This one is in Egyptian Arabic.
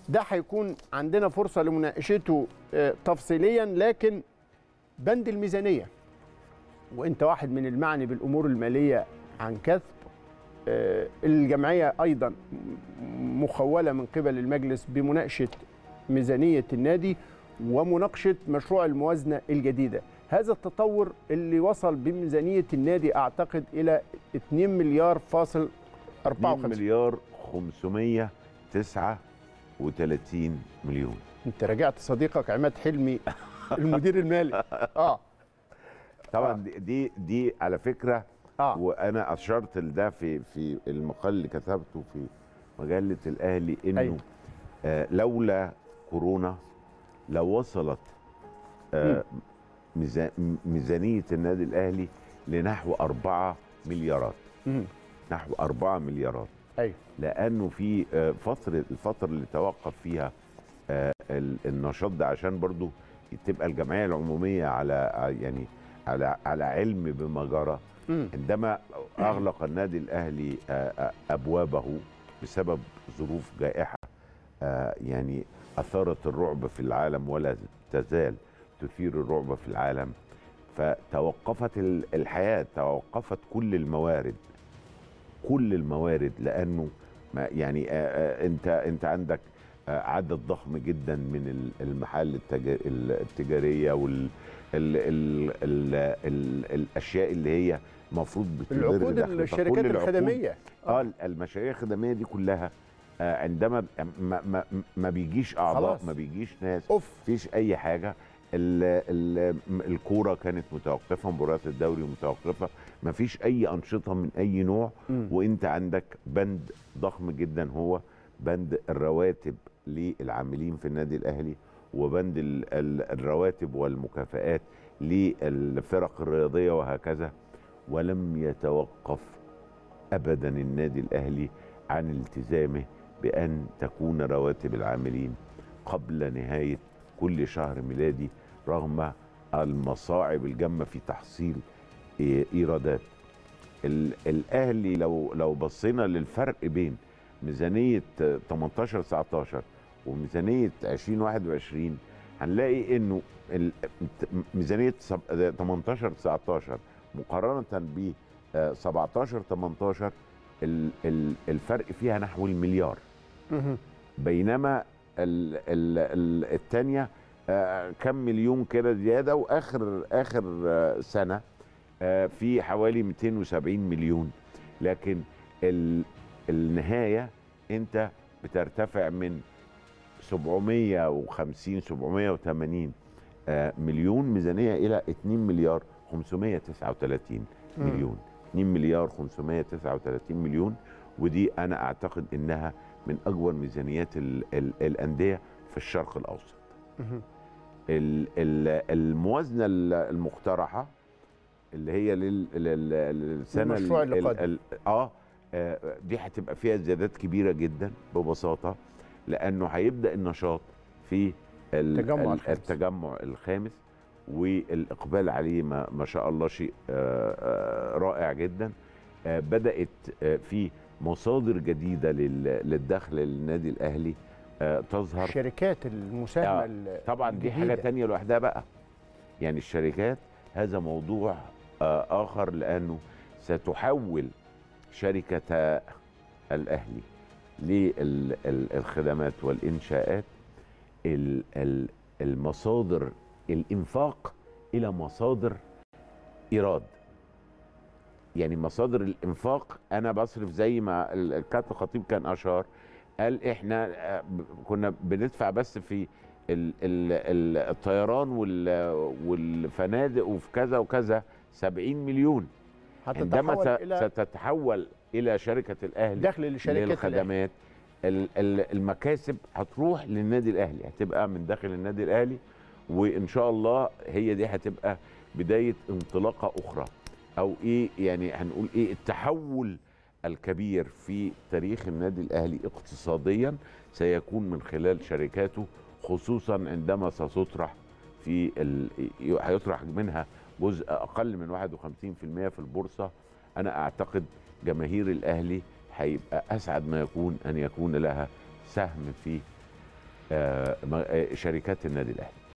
ده هيكون عندنا فرصه لمناقشته آه، تفصيليا لكن بند الميزانيه وانت واحد من المعني بالامور الماليه عن كثب آه، الجمعيه ايضا مخوله من قبل المجلس بمناقشه ميزانيه النادي ومناقشه مشروع الموازنه الجديده هذا التطور اللي وصل بميزانيه النادي اعتقد الى 2 مليار فاصل 2 54 مليار 539 مليون انت راجعت صديقك عماد حلمي المدير المالي اه طبعا آه. دي- دي دي على فكره اه وانا اشرت لده في في المقال اللي كتبته في مجله الاهلي انه أيوة. آه لولا كورونا لو وصلت آه ميزا- ميزانيه النادي الاهلي لنحو 4 مليارات مم. نحو 4 مليارات ايوه لانه في آه، فتره الفتره اللي توقف فيها آه، ال- النشاط ده عشان برضو تبقى الجمعيه العموميه على يعني على على علم بما جرى مم. عندما اغلق النادي الاهلي آه، آه، ابوابه بسبب ظروف جائحه آه، يعني اثارت الرعب في العالم ولا تزال تثير الرعب في العالم فتوقفت ال- الحياه توقفت كل الموارد كل الموارد لانه ما يعني آه، آه، انت انت عندك آه، عدد ضخم جدا من ال- المحال التجا- ال- التجاريه وال ال ال ال ال الاشياء اللي هي المفروض بتدر العقود داخل- الشركات فكل العقود- الخدميه اه المشاريع الخدميه دي كلها آه عندما ما, ما, ما بيجيش اعضاء خلاص. ما بيجيش ناس اوف مفيش اي حاجه ال- ال- الكوره كانت متوقفه مباريات الدوري متوقفه مفيش اي انشطه من اي نوع مم. وانت عندك بند ضخم جدا هو بند الرواتب للعاملين في النادي الاهلي وبند ال- ال- الرواتب والمكافآت للفرق الرياضيه وهكذا ولم يتوقف ابدا النادي الاهلي عن التزامه بان تكون رواتب العاملين قبل نهايه كل شهر ميلادي رغم المصاعب الجامه في تحصيل إيه- ايرادات ال- الاهلي لو لو بصينا للفرق بين ميزانيه 18 19 وميزانيه 2021 هنلاقي انه ال- ميزانيه سب- 18 19 مقارنه ب 17 18 ال- ال- الفرق فيها نحو المليار مهم. بينما ال- ال- ال- التانية آه، كم مليون كده زيادة وآخر آخر آه، سنة آه، في حوالي 270 مليون لكن ال- النهاية أنت بترتفع من 750 780 آه، مليون ميزانية إلى 2 مليار 539 مم. مليون 2 مليار 539 مليون ودي أنا أعتقد إنها من اكبر ميزانيات ال ال الانديه في الشرق الاوسط مهم. ال ال الموازنه ال- المقترحه اللي هي لل لل للسنه المشروع ال- اللي ال- قادم. ال- اه آه، دي هتبقى فيها زيادات كبيره جدا ببساطه لانه هيبدا النشاط في ال- التجمع ال- الخامس. التجمع الخامس والاقبال عليه ما, ما شاء الله شيء آه، آه، رائع جدا آه، بدات آه، في مصادر جديده لل- للدخل للنادي الاهلي آه، تظهر الشركات المساهمه آه، ال- طبعا دي حاجه الجديدة. تانية لوحدها بقى يعني الشركات هذا موضوع آه، اخر لانه ستحول شركة الاهلي للخدمات والانشاءات ال- ال- المصادر الانفاق الى مصادر ايراد يعني مصادر الانفاق انا بصرف زي ما ال- الكابتن الخطيب كان اشار قال احنا آه، ب- كنا بندفع بس في ال ال ال الطيران وال- والفنادق وفي كذا وكذا 70 مليون عندما هتتحول س- الى ستتحول الى شركه الاهلي دخل لشركات الأهلي. للخدمات ال- ال- المكاسب هتروح للنادي الاهلي هتبقى من داخل النادي الاهلي وان شاء الله هي دي هتبقى بدايه انطلاقه اخرى او ايه يعني هنقول ايه التحول الكبير في تاريخ النادي الاهلي اقتصاديا سيكون من خلال شركاته خصوصا عندما ستطرح في ال... هيطرح منها جزء اقل من 51% في البورصه انا اعتقد جماهير الاهلي هيبقى اسعد ما يكون ان يكون لها سهم في آه، م- آه، شركات النادي الاهلي